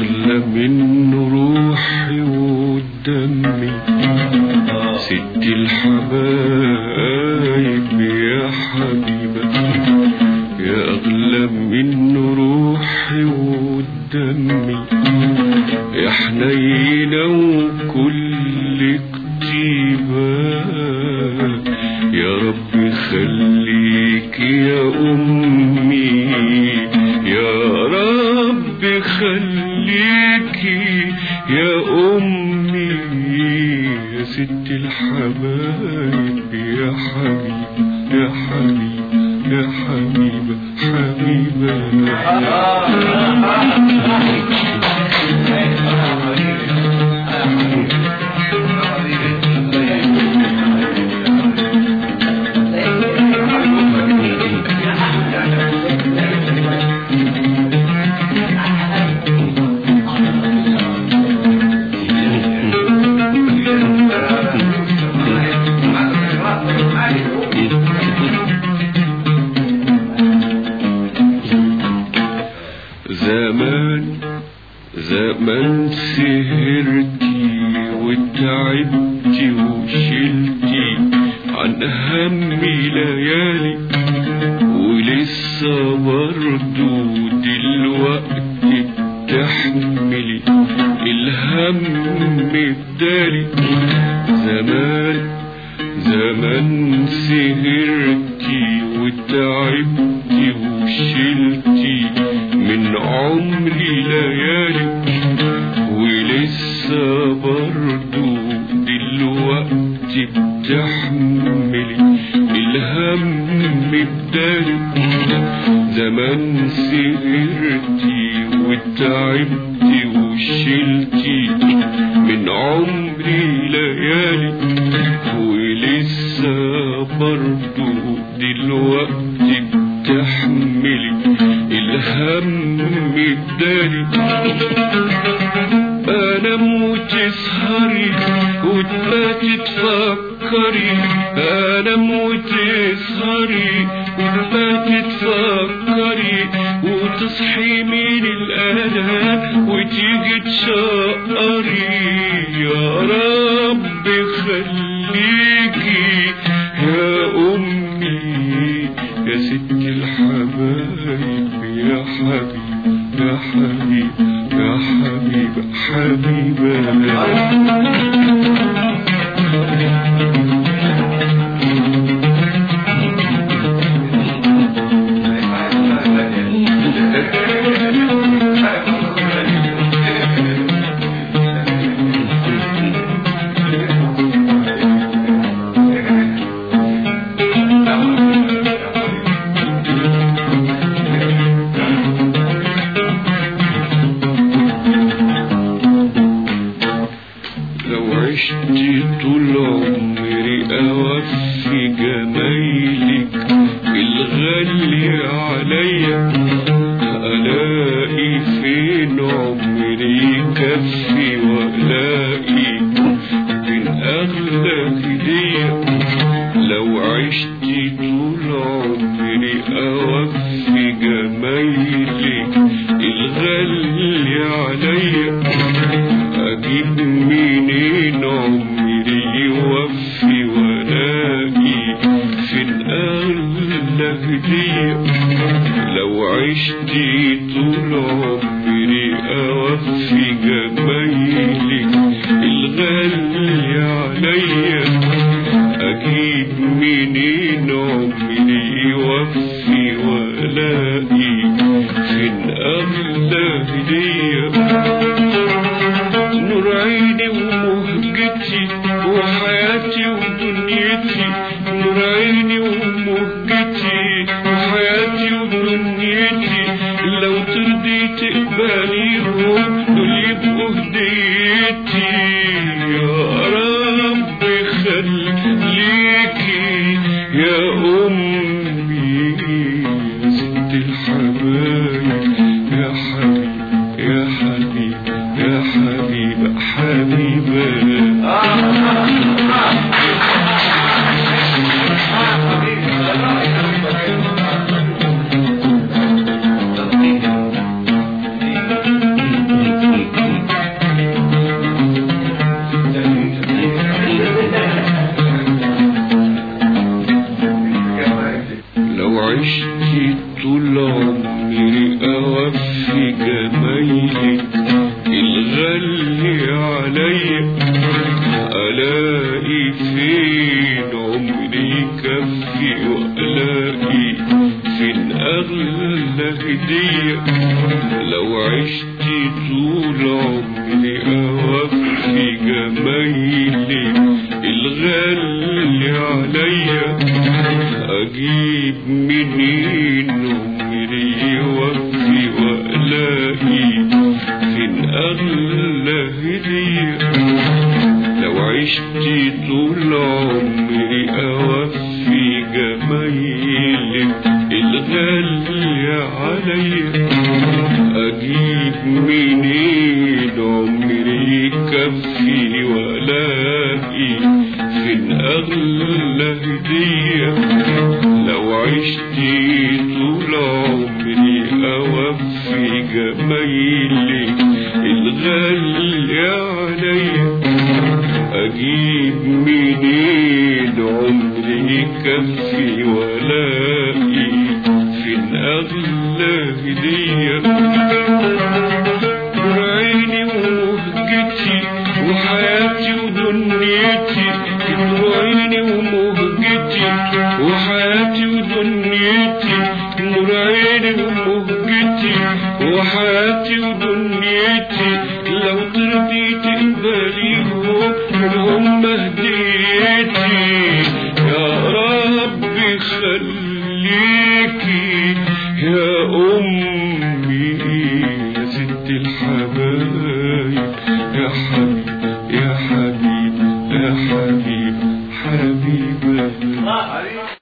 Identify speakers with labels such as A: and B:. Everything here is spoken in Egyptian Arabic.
A: أغلى من روحي ودمي ست الحبايب يا حبيبة يا أغلى من روحي ودمي يا حنينة وكل كتيبة يا رب خليك يا أمي يا رب خليك يا أمي يا ست الحبايب يا حبيب يا حبيب يا حبيبة زمان زمان سهرتي وتعبتي وشلتي عن همي ليالي ولسه برضو دلوقتي بتحملي الهم بدالي زمان زمان سهرتي وتعبتي وشلتي من عمري ليالي ولسه برضو دلوقتي بتحملي الهم بدالي زمان سهرتي وتعبتي وشلتي من عمري ليالي ولسه برضو دلوقتي بتحملي الهم بدالي انام وتسهري وتباتي تفكري انام وتسهري وتباتي تفكري وتصحي من الالام وتيجي تشقري يا رب خليكي يا امي يا ست الحبايب يا حبيب يا حبيب يا حبيب حبيبة لو عشت طول عمري أوفي جمايلك الغالي عليا ألاقي فين عمري كفي وألاقي فين أغلى هدية لو عشت طول عمري أوفي جمايلك الغالي عليا أجيب منين عمري يوفي ولاقي فين أغلى هدية لو عشت طول عمري أوفي جمايلك الغالي عليا أجيب منين عمري يوفي ولاقي فين أغلى هدية نور عيني ومهجتي وحياتي ودنيتي نور عيني ومهجتي وحياتي ودنيتي لو ترضي تقبليهم دول يبقوا هديتي يا رب خليكي يا أمي يا ست الحبايب يا حبيب يا حبيب يا حبيب حبيبة جمايلك الغالي عليا ألاقي فين عمري يكفي وألاقي فين أغلى هدية لو عشت طول عمري أوفي جمايلك الغالي عليا أجيب منين عمري يوفي وألاقي فين أغلى هدية لو عشت طول عمري أوفي جمايلك الغالية عليا أجيب منين عمري يكفي وألاقي فين أغلى هدية لو عشت طول عمري أوفي جمايلك الغالية عليا أجيب منين عمري يكفي ولاقي فين أغلى هدية عيني ومهجتي وحياتي ودنيتي عيني ومهجتي وحياتي ودنيتي نور عيني ومهجتي وحياتي ودنيتي لو ترضي تقبليهم هم هدية